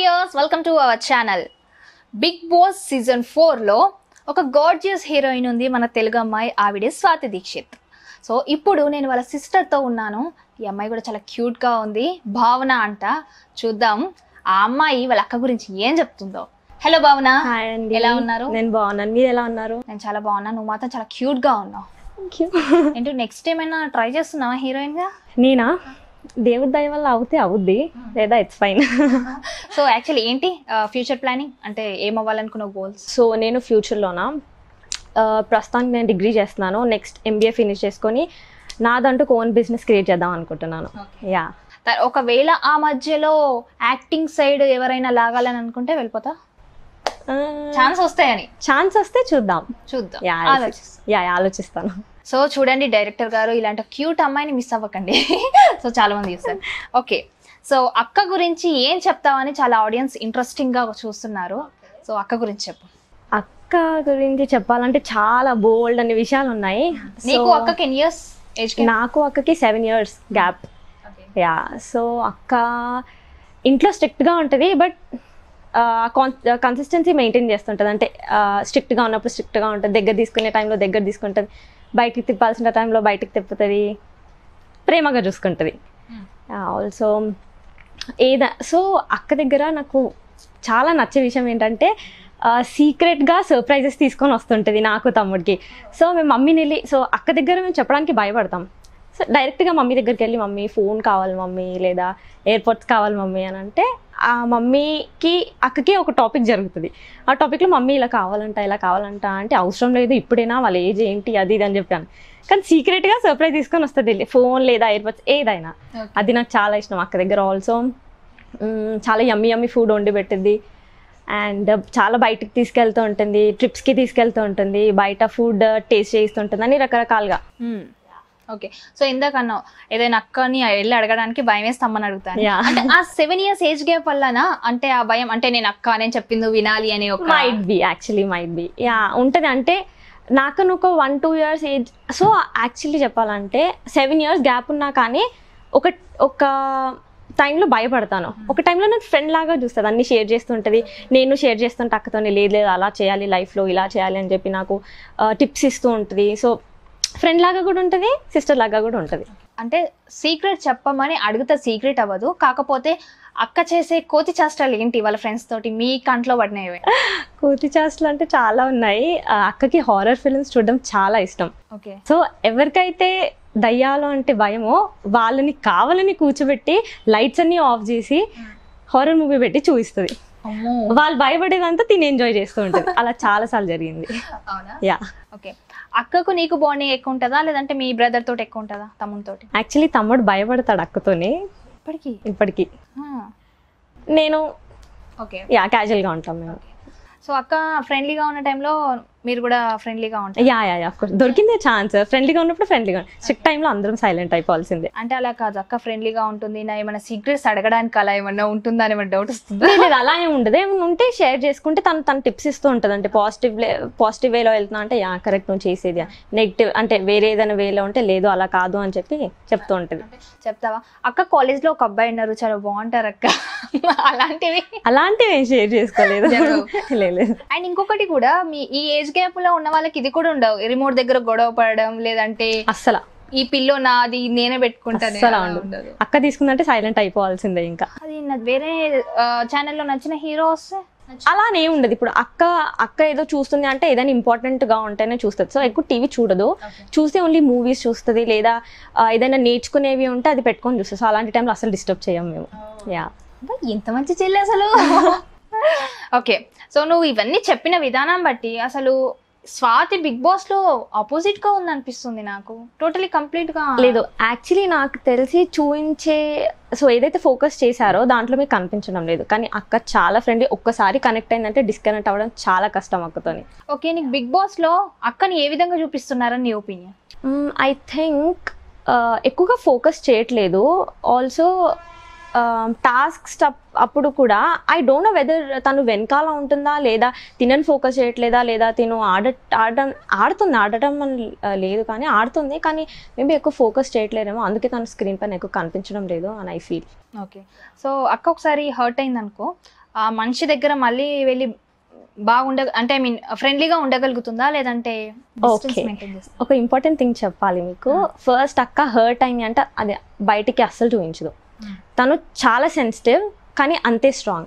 Viewers welcome to our channel Bigg Boss season ఫోర్లో ఒక gorgeous heroine ఉంది మన తెలుగు అమ్మాయి ఆవిడే స్వాతి దీక్షిత్ సో ఇప్పుడు నేను వాళ్ళ సిస్టర్తో ఉన్నాను ఈ అమ్మాయి కూడా చాలా క్యూట్గా ఉంది భావన అంట చూద్దాం ఆ అమ్మాయి వాళ్ళ అక్క గురించి ఏం చెప్తుందో హలో భావన హాయ్ అండి ఎలా ఉన్నారు? నేను బాగున్నాను మీరు ఎలా ఉన్నారు నేను చాలా బాగున్నా నువ్వు మాత్రం చాలా క్యూట్గా ఉన్నావు ఏంటో నెక్స్ట్ ఏమైనా ట్రై చేస్తున్నావా హీరోయిన్గా నేనా దేవుడి దయ వల్ల అవుతే అవుద్ది లేదా ఇట్స్ ఫైన్ సో యాక్చువల్లీ ఏంటి ఫ్యూచర్ ప్లానింగ్ అంటే ఏం అవ్వాలనుకున్న గోల్స్ సో నేను ఫ్యూచర్లోనా ప్రస్తుతానికి నేను డిగ్రీ చేస్తున్నాను నెక్స్ట్ ఎంబీఏ ఫినిష్ చేసుకొని నాదంటూ ఓన్ బిజినెస్ క్రియేట్ చేద్దాం అనుకుంటున్నాను యా త- ఒకవేళ ఆ మధ్యలో యాక్టింగ్ సైడ్ ఎవరైనా లాగాలని అనుకుంటే వెళ్ళిపోతా ఛాన్స్ వస్తాయని ఛాన్స్ వస్తే చూద్దాం చూద్దాం యా ఆలోచిస్తాం యా ఆలోచిస్తాను సో చూడండి డైరెక్టర్ గారు ఇలాంటి క్యూట్ అమ్మాయిని మిస్ అవ్వకండి సో చాలా మంది చూస్తారు ఓకే సో అక్క గురించి ఏం చెప్తావని చాలా ఆడియన్స్ ఇంట్రెస్టింగ్ గా చూస్తున్నారు సో అక్క గురించి చెప్పు అక్క గురించి చెప్పాలంటే చాలా బోల్డ్ అనే విషయాలు ఉన్నాయి నీకు So, అక్కకి ఎన్ని ఇయర్స్ ఏజ్ నాకు అక్కకి seven years gap yeah so అక్క ఇంట్లో స్ట్రిక్ట్గా ఉంటుంది బట్ కన్సిస్టెన్సీ మెయింటైన్ చేస్తుంటుంది అంటే స్ట్రిక్ట్గా ఉన్నప్పుడు స్ట్రిక్ట్గా ఉంటుంది దగ్గర తీసుకునే టైంలో దగ్గర తీసుకుంటుంది బయటికి తిప్పాల్సిన టైంలో బయటికి తిప్పుతుంది ప్రేమగా చూసుకుంటుంది ఆల్సో ఏదా సో అక్క దగ్గర నాకు చాలా నచ్చే విషయం ఏంటంటే సీక్రెట్గా సర్ప్రైజెస్ తీసుకొని వస్తుంటుంది నాకు తమ్ముడికి సో మేము మమ్మీని వెళ్ళి సో అక్క దగ్గర మేము చెప్పడానికి భయపడతాం సో డైరెక్ట్గా మమ్మీ దగ్గరికి వెళ్ళి మమ్మీ ఫోన్ కావాలి మమ్మీ లేదా ఎయిర్పోర్ట్స్ కావాలి మమ్మీ అని అంటే ఆ మమ్మీకి అక్కకి ఒక టాపిక్ జరుగుతుంది ఆ టాపిక్లో మమ్మీ ఇలా కావాలంట ఇలా కావాలంట అంటే అవసరం లేదు ఇప్పుడైనా వాళ్ళ ఏజ్ ఏంటి అది ఇది అని చెప్పాను కానీ సీక్రెట్గా సర్ప్రైజ్ తీసుకొని వస్తుంది ఫోన్ లేదా ఎయిర్పోర్ట్స్ ఏదైనా అది నాకు చాలా ఇష్టం అక్క దగ్గర ఆల్సో చాలా యమ్మీ యమ్మీ ఫుడ్ వండి పెట్టింది అండ్ చాలా బయటికి తీసుకెళ్తూ ఉంటుంది ట్రిప్స్కి తీసుకెళ్తూ ఉంటుంది బయట ఫుడ్ టేస్ట్ చేస్తుంటుంది అని రకరకాలుగా ఓకే సో ఇందాక అన్నావు ఏదైనా అక్కని వెళ్ళి అడగడానికి భయం వేస్తామని అడుగుతాను Yeah. అంటే ఆ సెవెన్ ఇయర్స్ ఏజ్ గ్యాప్ వల్లనా అంటే ఆ భయం అంటే నేను అక్క నేను చెప్పింది వినాలి అనే ఒక might be actually might be yeah ఉంటుంది అంటే నాకు ఒక one two years age so actually చెప్పాలంటే సెవెన్ ఇయర్స్ గ్యాప్ ఉన్నా కానీ ఒక ఒక టైంలో భయపడతాను ఒక టైంలో నేను ఫ్రెండ్ లాగా చూస్తుంది అన్ని షేర్ చేస్తుంటుంది నేను షేర్ చేస్తుంటే అక్కతోనే లేదు లేదు అలా చేయాలి లైఫ్లో ఇలా చేయాలి అని చెప్పి నాకు టిప్స్ ఇస్తూ ఉంటుంది సో ఫ్రెండ్ లాగా కూడా ఉంటుంది సిస్టర్ లాగా కూడా ఉంటుంది అంటే సీక్రెట్ చెప్పమని అడిగితే సీక్రెట్ అవ్వదు కాకపోతే అక్క చేసే కోతి చేష్టాలు ఏంటి వాళ్ళ ఫ్రెండ్స్ తోటి మీ కంట్లో పడినవి కోతి చేష్టలు అంటే చాలా ఉన్నాయి ఆ, అక్కకి హారర్ ఫిల్మ్స్ చూడడం చాలా ఇష్టం ఓకే సో ఎవరికైతే దయ్యాలు అంటే భయమో వాళ్ళని కావాలని కూర్చోబెట్టి లైట్స్ అన్ని ఆఫ్ చేసి హారర్ మూవీ పెట్టి చూపిస్తుంది వాళ్ళు భయపడేదంతా తిని ఎంజాయ్ చేస్తూ ఉంటుంది అలా చాలా సార్లు జరిగింది అవునా యా ఓకే అక్కకు నీకు బాండింగ్ ఎక్కువ ఉంటుందా లేదంటే మీ బ్రదర్ తోటి ఎక్కువ ఉంటుందా తమ్ముని తోటి యాక్చువల్లీ తమ్ముడు భయపడతాడు అక్కతోని ఇప్పటికి ఇప్పటికీ నేను ఓకే యా క్యాజువల్గా ఉంటాం మేము సో అక్క ఫ్రెండ్లీగా ఉన్న టైంలో మీరు కూడా ఫ్రెండ్లీగా ఉంటారు యా యా యా దొరికిందే ఛాన్స్ ఫ్రెండ్లీగా ఉన్నప్పుడు ఫ్రెండ్లీగా స్ట్రిక్ట్ టైంలో అందరం సైలెంట్ అయిపోవాల్సిందే అంటే అలా కాదు అక్క ఫ్రెండ్లీగా ఉంటుంది నా ఏమైనా సీక్రెట్స్ అడగడానికి అలా ఏమన్నా ఉంటుందా అని ఏమైనా డౌట్ వస్తుందా లేదు లేదు, అలా ఏమి ఉండదు ఏమైనా ఉంటే షేర్ చేసుకుంటే తను తను టిప్స్ ఇస్తూ ఉంటుంది అంటే పాజిటివ్ పాజిటివ్ వేలో వెళ్తున్నా అంటే యా కరెక్ట్ నువ్వు చేసేది నెగిటివ్ అంటే వేరే ఏదైనా వేలో ఉంటే లేదు అలా కాదు అని చెప్పి చెప్తూ ఉంటుంది చెప్తావా అక్క కాలేజ్ లో ఒక అబ్బాయి ఉన్నారు చాలా బాగుంటారు అక్క అలాంటివి అలాంటివి ఏం షేర్ చేసుకోలేదు జరగవు. లేదు లేదు. అండ్ ఇంకొకటి కూడా మీ ఈ ఏజ్ గ్యాప్ లో ఉన్న వాళ్ళకి ఇది కూడా ఉండవు రిమోట్ దగ్గర గొడవ పడడం లేదంటే అస్సలు ఈ పిల్లో నాది నేనే పెట్టుకుంటాను అస్సలు అలా ఉండదు. ఉండదు అక్క తీసుకుందంటే సైలెంట్ అయిపోవాల్సిందే ఇంకా అది నాకు వేరే ఛానల్లో నచ్చిన హీరో వస్తే అలానే ఉండదు ఇప్పుడు అక్క అక్క ఏదో చూస్తుంది అంటే ఏదైనా ఇంపార్టెంట్ గా ఉంటేనే చూస్తుంది సో ఎక్కువ టీవీ చూడదు చూస్తే ఓన్లీ మూవీస్ చూస్తుంది లేదా ఆ, ఏదైనా నేర్చుకునేవి ఉంటే అది పెట్టుకొని చూస్తుంది సో అలాంటి టైంలో అసలు డిస్టర్బ్ చేయం మేము యా అబ్బా, ఎంత మంచి చెల్లి అసలు ఓకే సో నువ్వు ఇవన్నీ చెప్పిన విధానం బట్టి అసలు స్వాతి బిగ్ బాస్ లో ఆపోజిట్ గా ఉంది అనిపిస్తుంది నాకు టోటలీ కంప్లీట్ గా లేదు యాక్చువల్లీ నాకు తెలిసి చూపించే సో ఏదైతే ఫోకస్ చేశారో దాంట్లో మీకు కనిపించడం లేదు కానీ అక్క చాలా ఫ్రెండ్లీ ఒక్కసారి కనెక్ట్ అయిందంటే డిస్కనెక్ట్ అవ్వడం చాలా కష్టం అక్కతోని ఓకే నీకు బిగ్ బాస్ లో అక్కని ఏ విధంగా చూపిస్తున్నారని నీ ఒపీనియన్ ఐ థింక్ ఎక్కువగా ఫోకస్ చేయట్లేదు ఆల్సో టాస్క్ స్టప్ అప్పుడు కూడా ఐ డోంట్ నో వెదర్ తను వెనకాల ఉంటుందా లేదా తినని ఫోకస్ చేయట్లేదా లేదా తిను ఆడ ఆడడం ఆడుతుంది ఆడటం అని ఆ, లేదు కానీ ఆడుతుంది కానీ మేబీ ఎక్కువ ఫోకస్ చేయట్లేదేమో అందుకే తను స్క్రీన్ పైన ఎక్కువ కనిపించడం లేదు అని ఐ ఫీల్ ఓకే సో అక్క ఒకసారి హర్ట్ అయింది అనుకో ఆ మనిషి దగ్గర మళ్ళీ వెళ్ళి బాగుండ అంటే ఐ మీన్ ఫ్రెండ్లీగా ఉండగలుగుతుందా లేదంటే డిస్టెన్స్ Okay. మెయింటైన్ చేస్తా ఒక ఇంపార్టెంట్ థింగ్ చెప్పాలి మీకు ఫస్ట్ అక్క హర్ట్ అయింది అంటే అది బయటికి అస్సలు చూపించదు Hmm. తను చాలా సెన్సిటివ్ కానీ అంతే స్ట్రాంగ్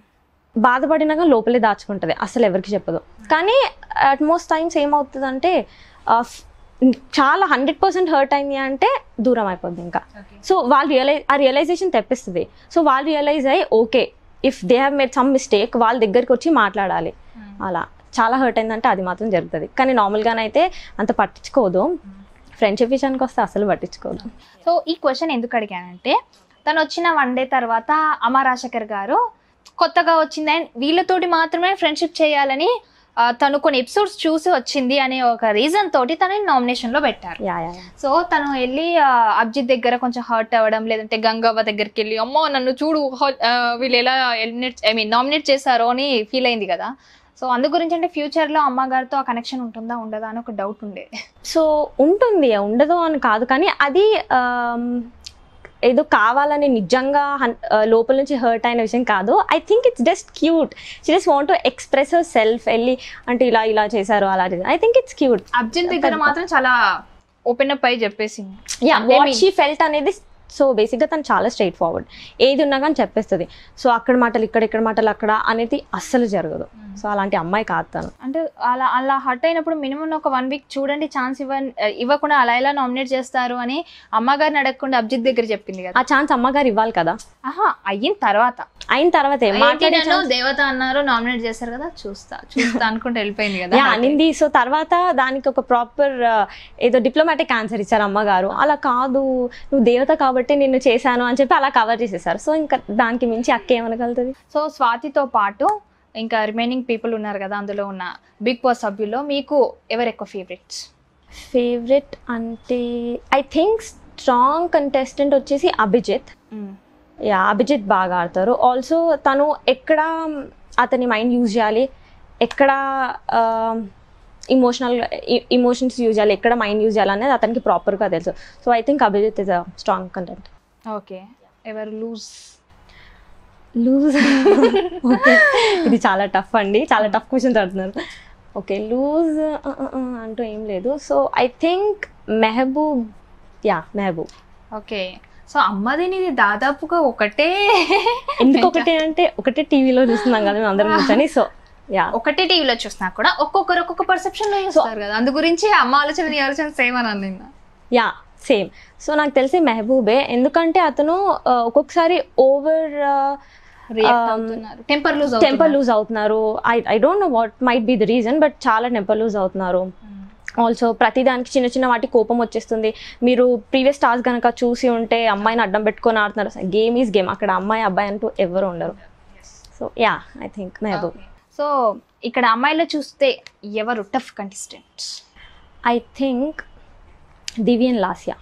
బాధపడినాక లోపలే దాచుకుంటుంది అసలు ఎవరికి చెప్పదు కానీ అట్ మోస్ట్ టైమ్స్ ఏమవుతుందంటే ఆ, ఫ్- చాలా హండ్రెడ్ పర్సెంట్ హర్ట్ అయింది అంటే దూరం అయిపోద్ది ఇంకా సో వాళ్ళు రియలైజ్ ఆ రియలైజేషన్ తెప్పిస్తుంది సో వాళ్ళు రియలైజ్ అయ్యి okay if they have made some mistake వాళ్ళ దగ్గరికి వచ్చి మాట్లాడాలి అలా చాలా హర్ట్ అయిందంటే అది మాత్రం జరుగుతుంది కానీ నార్మల్గానైతే అంత పట్టించుకోదు ఫ్రెండ్షిప్ విషయానికి వస్తే అసలు పట్టించుకోదు సో ఈ క్వశ్చన్ ఎందుకు అడిగానంటే తను వచ్చిన వన్ డే తర్వాత అమా రాజశేఖర్ గారు కొత్తగా వచ్చింది అండ్ వీళ్ళతోటి మాత్రమే ఫ్రెండ్షిప్ చేయాలని ఆ, తను కొన్ని ఎపిసోడ్స్ చూసి వచ్చింది అనే ఒక రీజన్ తోటి తనని నామినేషన్ లో పెట్టారు యా యా యా సో తను వెళ్ళి ఆ, అభిజిత్ దగ్గర కొంచెం హర్ట్ అవ్వడం లేదంటే గంగవ్వ దగ్గరికి వెళ్ళి అమ్మో నన్ను చూడు హ- ఆ, వీళ్ళు ఎలా ఎలిమినేట్ ఐ మీన్ నామినేట్ చేశారో అని ఫీల్ అయింది కదా సో అందు గురించి అంటే ఫ్యూచర్ లో అమ్మగారితో ఆ కనెక్షన్ ఉంటుందా ఉండదా అని ఒక డౌట్ ఉండే సో ఉంటుంది ఉండదు అని కాదు కానీ అది ఆమ్, ఏదో కావాలని నిజంగా హన్- ఆ, లోపల నుంచి హర్ట్ అయిన విషయం కాదు I think it's just cute she just want to express herself వెళ్ళి అంటే ఇలా ఇలా చేశారు అలా చేశారు I think it's cute Arjun దగ్గర మాత్రం చాలా ఓపెన్ అప్ అయి చెప్పేసింది యా అంటే వాట్ మీ- షీ ఫెల్ట్ అనేది సో బేసిక్గా తను చాలా స్ట్రైట్ ఫార్వర్డ్ ఏది ఉన్నా కానీ చెప్పేస్తుంది సో అక్కడ మాటలు ఇక్కడ ఇక్కడ మాటలు అక్కడ అనేది అస్సలు జరగదు సో అలాంటి అమ్మాయి కాదు తను అంటే అలా అలా హర్ట్ అయినప్పుడు మినిమం ఒక వన్ వీక్ చూడండి ఛాన్స్ ఇవ్వ ఇవ్వకుండా అలా ఎలా నామినేట్ చేస్తారు అని అమ్మగారిని అడగకుండా అభిజిత్ దగ్గర చెప్పింది కదా ఆ ఛాన్స్ అమ్మగారు ఇవ్వాలి కదా ఆహా అయిన తర్వాత అయిన తర్వాత ఏం ఏంటి మాట్లాడే నన్ను దేవత అన్నారు నామినేట్ చేశారు కదా చూస్తా చూస్తా అనుకుంటే వెళ్ళిపోయింది కదా యా అనింది సో తర్వాత దానికి ఒక ప్రాపర్ ఏదో డిప్లొమాటిక్ ఆన్సర్ ఇచ్చారు అమ్మగారు అలా కాదు నువ్వు దేవత కాబట్టి నిన్ను చేశాను అని చెప్పి అలా కవర్ చేసేసారు సో ఇంకా దానికి మించి అక్క ఏమనగలుగుతుంది సో స్వాతితో పాటు ఇంకా రిమైనింగ్ పీపుల్ ఉన్నారు కదా అందులో ఉన్న బిగ్ బాస్ సభ్యుల్లో మీకు ఎవరు ఎక్కువ ఫేవరెట్స్ ఫేవరెట్ అంటే ఐ థింక్ స్ట్రాంగ్ కంటెస్టెంట్ వచ్చేసి అభిజిత్ యా అభిజిత్ బాగా ఆడతారు ఆల్సో తను ఎక్కడ అతని మైండ్ యూజ్ చేయాలి ఎక్కడ ఇమోషనల్ ఇమోషన్స్ యూజ్ చేయాలి ఎక్కడ మైండ్ యూజ్ చేయాలి అనేది అతనికి ప్రాపర్గా తెలుసు so I think Abhijeet is a strong content okay ఎవరు లూజ్ లూజ్ ఓకే ఇది చాలా టఫ్ అండి చాలా టఫ్ క్వశ్చన్స్ అడుగుతున్నారు ఓకే లూజ్ అంటూ ఏం లేదు so I think Mehaboob yeah Mehaboob okay so అమ్మది నీది దాదాపుగా ఒకటే ఇంకొకటి అంటే ఒకటే టీవీలో చూస్తున్నాం కదా మేము అందరం కూర్చొని సో యా ఒకటే టీవీలో చూసినా కూడా ఒక్కొక్కరు ఒక్కొక్క పర్సెప్షన్ లో చూస్తారు కదా అందు గురించి అమ్మ ఆలోచన నీ ఆలోచన సేమ్ అని అనిందా యా సేమ్ సో నాకు తెలిసి మెహబూబే ఎందుకంటే అతను ఆ, ఒక్కొక్కసారి ఓవర్ రియాక్ట్ అవుతున్నారు టెంపర్ లూజ్ టెంపర్ లూజ్ అవుతున్నారు I I don't know what might be the reason but చాలా టెంపర్ లూజ్ అవుతున్నారు ఆల్సో ప్రతిదానికి చిన్న చిన్న వాటి కోపం వచ్చేస్తుంది మీరు ప్రీవియస్ టాస్క్ కనుక చూసి ఉంటే అమ్మాయిని అడ్డం పెట్టుకొని ఆడుతున్నారు గేమ్ ఈజ్ గేమ్ అక్కడ అమ్మాయి అబ్బాయి అంటూ ఎవరు ఉండరు so yeah I think Mehaboob so ఇక్కడ అమ్మాయిలో చూస్తే ఎవరు టఫ్ కంటెస్టెంట్స్ ఐ థింక్ దివ్యన్ లాస్యా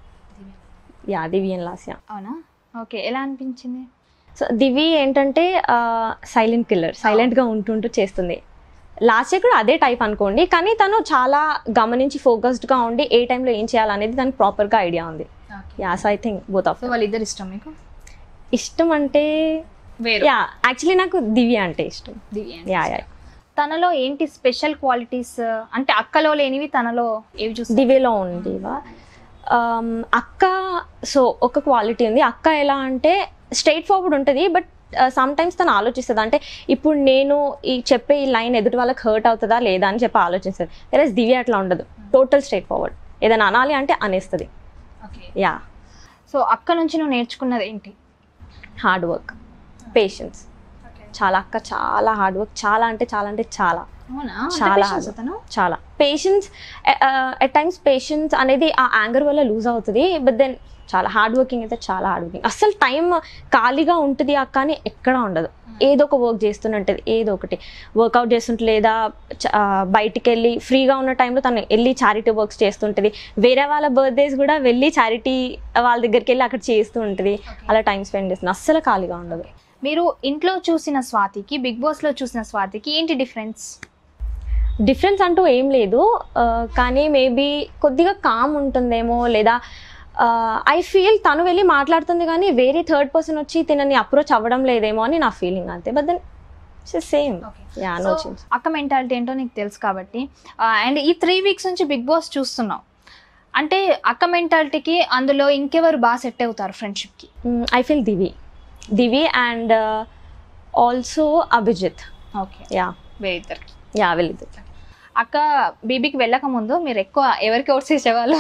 యా దివ్యన్ లాస్యా అవునా ఓకే ఎలా అనిపించింది సో దివి ఏంటంటే సైలెంట్ కిల్లర్ సైలెంట్గా ఉంటుంటూ చేస్తుంది లాస్ట్ ఇయర్ కూడా అదే టైప్ అనుకోండి కానీ తను చాలా గమనించి ఫోకస్డ్గా ఉండి ఏ టైంలో ఏం చేయాలనేది దానికి ప్రాపర్గా ఐడియా ఉంది yeah so I think both of so వాళ్ళిద్దరు ఇష్టం మీకు ఇష్టం అంటే వేరు యా యాక్చువల్లీ నాకు దివ్య అంటే ఇష్టం దివ్య యా యా తనలో ఏంటి స్పెషల్ క్వాలిటీస్ అంటే అక్కలో లేనివి తనలో ఏవి చూస్తే దివ్యలో ఉండేవా Um, అక్క సో ఒక క్వాలిటీ ఉంది అక్క ఎలా అంటే స్ట్రైట్ ఫార్వర్డ్ ఉంటుంది బట్ సమ్ టైమ్స్ తను ఆలోచిస్తుంది అంటే ఇప్పుడు నేను ఈ చెప్పే ఈ లైన్ ఎదుటి వాళ్ళకి హర్ట్ అవుతుందా లేదా అని చెప్పి ఆలోచిస్తుంది వేరే దివ్య అట్లా ఉండదు టోటల్ స్ట్రైట్ ఫార్వర్డ్ ఏదైనా అనాలి అంటే అనేస్తుంది యా సో అక్క నుంచి నువ్వు నేర్చుకున్నది ఏంటి హార్డ్ వర్క్ పేషెన్స్ చాలా అక్క చాలా హార్డ్ వర్క్ చాలా అంటే చాలా అంటే చాలా అవునా చాలా చాలా అతను చాలా పేషెన్స్ ఎట్ టైమ్స్ పేషెన్స్ అనేది ఆ యాంగర్ వల్ల లూజ్ అవుతుంది బట్ దెన్ చాలా హార్డ్ వర్కింగ్ అయితే చాలా హార్డ్ వర్కింగ్ అసలు టైం ఖాళీగా ఉంటుంది అక్క అని ఎక్కడా ఉండదు ఏదో ఒక వర్క్ చేస్తూనే ఉంటుంది ఏదో ఒకటి వర్కౌట్ చేస్తుంటుంది లేదా చ- ఆ, బయటికి వెళ్ళి ఫ్రీగా ఉన్న టైంలో తను వెళ్ళి చారిటీ వర్క్స్ చేస్తుంటుంది వేరే వాళ్ళ బర్త్డేస్ కూడా వెళ్ళి చారిటీ వాళ్ళ దగ్గరికి వెళ్ళి అక్కడ చేస్తూ ఉంటుంది అలా టైం స్పెండ్ చేస్తుంది అస్సలు ఖాళీగా ఉండదు మీరు ఇంట్లో చూసిన స్వాతికి బిగ్ బాస్ లో చూసిన స్వాతికి ఏంటి డిఫరెన్స్ డిఫరెన్స్ అంటూ ఏం లేదు ఆ, కానీ మేబీ కొద్దిగా కామ్ ఉంటుందేమో లేదా ఐ ఫీల్ తను వెళ్ళి మాట్లాడుతుంది కానీ వేరే థర్డ్ పర్సన్ వచ్చి తినని అప్రోచ్ అవ్వడం లేదేమో అని నా ఫీలింగ్ అంతే but then same yeah no So, change అక్క మెంటాలిటీ ఏంటో నీకు తెలుసు కాబట్టి అండ్ ఈ త్రీ వీక్స్ నుంచి బిగ్ బాస్ చూస్తున్నాం అంటే అక్క మెంటాలిటీకి అందులో ఇంకెవరు బాగా సెట్ అవుతారు ఫ్రెండ్షిప్కి I feel Divi Divi and also Abhijeet okay yeah వీరిద్దరికి యా వెళ్ళిద్దు అక్క బీబీకి వెళ్ళక ముందు మీరు ఎక్కువ ఎవరికి ఓట్స్ వేసేవాళ్ళు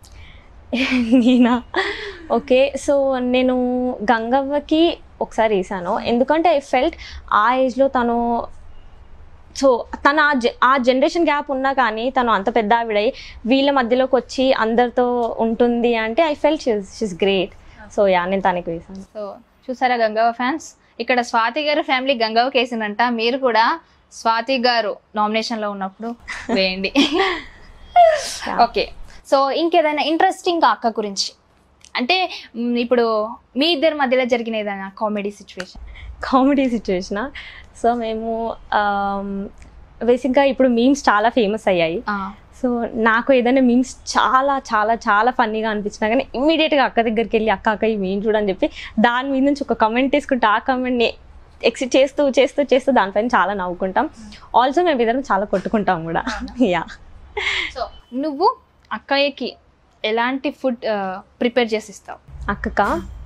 నేనా ఓకే సో నేను గంగవ్వకి ఒకసారి వేసాను ఎందుకంటే ఐ ఫెల్ట్ ఆ ఏజ్లో తను సో తను ఆ జె ఆ జనరేషన్ గ్యాప్ ఉన్నా కానీ తను అంత పెద్ద ఆవిడై వీళ్ళ మధ్యలోకి వచ్చి అందరితో ఉంటుంది అంటే I felt she's she's great so yeah నేను తనకి వేసాను సో చూసారా గంగవ్వ ఫ్యాన్స్ ఇక్కడ స్వాతి గారు ఫ్యామిలీ గంగవ్వకి వేసిందంట మీరు కూడా స్వాతి గారు నామినేషన్ లో ఉన్నప్పుడు వేయండి ఓకే సో ఇంకేదైనా ఇంట్రెస్టింగ్ అక్క గురించి అంటే మ్, ఇప్పుడు మీ ఇద్దరి మధ్యలో జరిగిన ఏదైనా comedy situation comedy situation so మేము బేసిక్గా ఇప్పుడు మీమ్స్ చాలా ఫేమస్ అయ్యాయి సో నాకు ఏదైనా మీమ్స్ చాలా చాలా చాలా ఫన్నీగా అనిపించినా కానీ ఇమ్మీడియట్గా అక్క దగ్గరికి వెళ్ళి అక్క అక్క ఈ మీమ్ చూడని చెప్పి దాని మీద నుంచి ఒక కమెంట్ తీసుకుంటే ఆ కమెంట్ని ఎక్సిట్ చేస్తూ చేస్తూ చేస్తూ దానిపైన చాలా నవ్వుకుంటాం ఆల్సో మేము ఇద్దరం చాలా కొట్టుకుంటాం కూడా యా సో నువ్వు అక్కయ్యకి ఎలాంటి ఫుడ్ ప్రిపేర్ చేసి ఇస్తావు అక్కక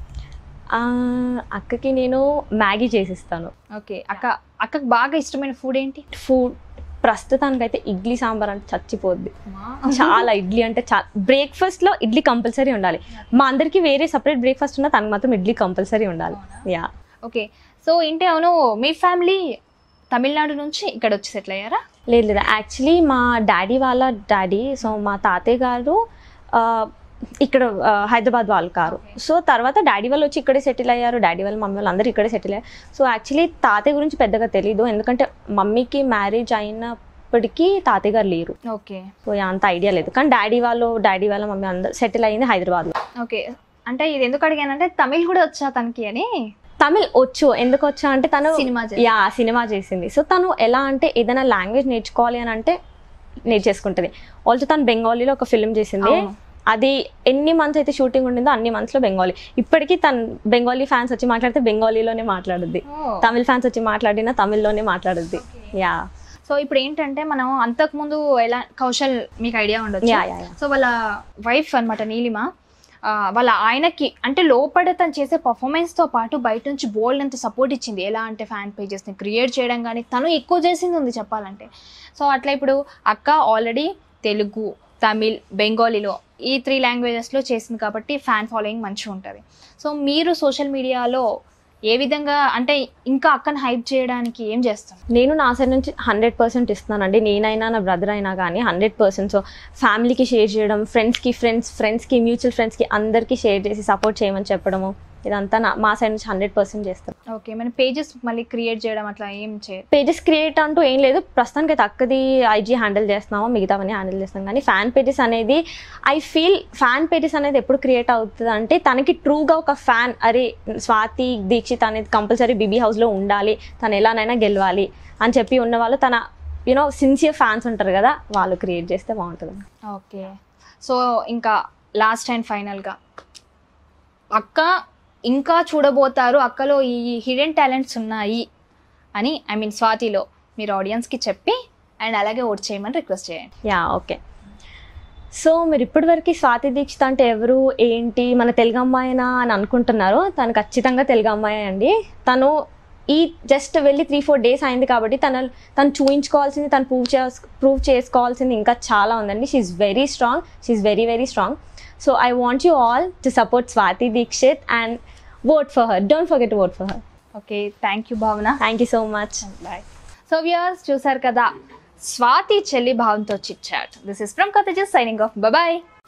ఆ, అక్కకి నేను మ్యాగీ చేసిస్తాను ఓకే అక్క అక్కకి బాగా ఇష్టమైన ఫుడ్ ఏంటి ఫుడ్ ప్రస్తుతానికైతే ఇడ్లీ సాంబార్ అంటే చచ్చిపోద్ది చాలా ఇడ్లీ అంటే చాలా బ్రేక్ఫాస్ట్ లో ఇడ్లీ కంపల్సరీ ఉండాలి మా అందరికి వేరే సపరేట్ బ్రేక్ఫాస్ట్ ఉన్నా తనకు మాత్రం ఇడ్లీ కంపల్సరీ ఉండాలి యా ఓకే సో ఏంటి అవును మీ ఫ్యామిలీ తమిళనాడు నుంచి ఇక్కడ వచ్చి సెటిల్ అయ్యారా లేదు లేదు యాక్చువల్లీ మా డాడీ వాళ్ళ డాడీ సో మా తాతయ్య గారు ఆ, ఇక్కడ ఆ, హైదరాబాద్ వాళ్ళు కారు సో తర్వాత డాడీ వాళ్ళు వచ్చి ఇక్కడే సెటిల్ అయ్యారు డాడీ వాళ్ళు మమ్మీ వాళ్ళు అందరూ ఇక్కడే సెటిల్ అయ్యారు సో యాక్చువల్లీ తాతయ్య గురించి పెద్దగా తెలీదు ఎందుకంటే మమ్మీకి మ్యారేజ్ అయినప్పటికీ తాతయ్య గారు లేరు ఓకే సో అంత ఐడియా లేదు కానీ డాడీ వాళ్ళు డాడీ వాళ్ళ మమ్మీ అందరూ సెటిల్ అయింది హైదరాబాద్లో ఓకే అంటే ఇది ఎందుకు అడిగానంటే తమిళ్ కూడా వచ్చా తనకి అని తమిళ్ వచ్చు ఎందుకు వచ్చా అంటే తను సినిమా యా సినిమా చేసింది సో తను ఎలా అంటే ఏదైనా లాంగ్వేజ్ నేర్చుకోవాలి అని అంటే నేర్చేసుకుంటుంది ఆల్సో తను బెంగాలీలో ఒక ఫిల్మ్ చేసింది అవును. అది ఎన్ని మంత్స్ అయితే షూటింగ్ ఉండిందో అన్ని months లో బెంగాలీ ఇప్పటికీ తను బెంగాలీ ఫ్యాన్స్ వచ్చి మాట్లాడితే బెంగాలీలోనే మాట్లాడుద్ది తమిళ్ ఫ్యాన్స్ వచ్చి మాట్లాడినా తమిళ్లోనే మాట్లాడుద్ది యా సో ఇప్పుడు ఏంటంటే మనం అంతకు ముందు ఎలా కౌశల్ మీకు ఐడియా ఉండొచ్చు యా యా యా సో వాళ్ళ వైఫ్ అన్నమాట నీలిమ ఆ, వాళ్ళ ఆయనకి అంటే లోపల తను చేసే performance తో పాటు బయట నుంచి బోల్డ్ అంత సపోర్ట్ ఇచ్చింది ఎలా అంటే ఫ్యాన్ పేజెస్ని క్రియేట్ చేయడం కానీ తను ఎక్కువ చేసింది ఉంది చెప్పాలంటే సో అట్లా ఇప్పుడు అక్క ఆల్రెడీ తెలుగు తమిళ్ బెంగాలీలో ఈ త్రీ లాంగ్వేజెస్లో చేసింది కాబట్టి ఫ్యాన్ ఫాలోయింగ్ మంచిగా ఉంటుంది సో మీరు సోషల్ మీడియాలో ఏ విధంగా అంటే ఇంకా అక్కని హైప్ చేయడానికి ఏం చేస్తారు నేను నా సైడ్ నుంచి హండ్రెడ్ పర్సెంట్ ఇస్తున్నానండి నేనైనా నా బ్రదర్ అయినా కానీ హండ్రెడ్ పర్సెంట్ సో ఫ్యామిలీకి షేర్ చేయడం ఫ్రెండ్స్కి ఫ్రెండ్స్ ఫ్రెండ్స్కి మ్యూచువల్ ఫ్రెండ్స్కి అందరికీ షేర్ చేసి సపోర్ట్ చేయమని చెప్పడము ఇదంతా నా మా సైడ్ నుంచి హండ్రెడ్ పర్సెంట్ చేస్తాను ఓకే మన పేజెస్ మళ్ళీ క్రియేట్ చేయడం అట్లా ఏం చేయరు పేజెస్ క్రియేట్ అంటూ ఏం లేదు ప్రస్తుతానికి అయితే అక్కది ఐజీ హ్యాండిల్ చేస్తున్నాము మిగతావన్నీ హ్యాండిల్ చేస్తాం కానీ ఫ్యాన్ పేజెస్ అనేది ఐ ఫీల్ ఫ్యాన్ పేజెస్ అనేది ఎప్పుడు క్రియేట్ అవుతుంది అంటే తనకి ట్రూగా ఒక ఫ్యాన్ అరే స్వాతి దీక్షిత్ అనేది కంపల్సరీ బీబీ హౌస్లో ఉండాలి తను ఎలానైనా గెలవాలి అని చెప్పి ఉన్న వాళ్ళు తన యూనో సిన్సియర్ ఫ్యాన్స్ ఉంటారు కదా వాళ్ళు క్రియేట్ చేస్తే బాగుంటుంది ఓకే సో ఇంకా లాస్ట్ అండ్ ఫైనల్గా అక్క ఇంకా చూడబోతారు అక్కలో ఈ హిడెన్ టాలెంట్స్ ఉన్నాయి అని ఐ మీన్ స్వాతిలో మీరు ఆడియన్స్కి చెప్పి అండ్ అలాగే ఓట్ చేయమని రిక్వెస్ట్ చేయండి యా ఓకే సో మీరు ఇప్పటివరకు స్వాతి దీక్షిత్ అంటే ఎవరు ఏంటి మన తెలుగు అమ్మాయినా అని అనుకుంటున్నారు తను ఖచ్చితంగా తెలుగు అమ్మాయి అండి తను ఈ జస్ట్ వెళ్ళి త్రీ ఫోర్ డేస్ అయింది కాబట్టి తన తను చూయించుకోవాల్సింది తను ప్రూవ్ చే ప్రూవ్ చేసుకోవాల్సింది ఇంకా చాలా ఉందండి she very strong she very very strong so I want you all to support Swathi Dixit and vote for her don't forget vote for her okay thank you Bhavana thank you so much bye so viewers చూసారు కదా స్వాతి చెల్లి భావంతో chit chat this is from Katha just signing off bye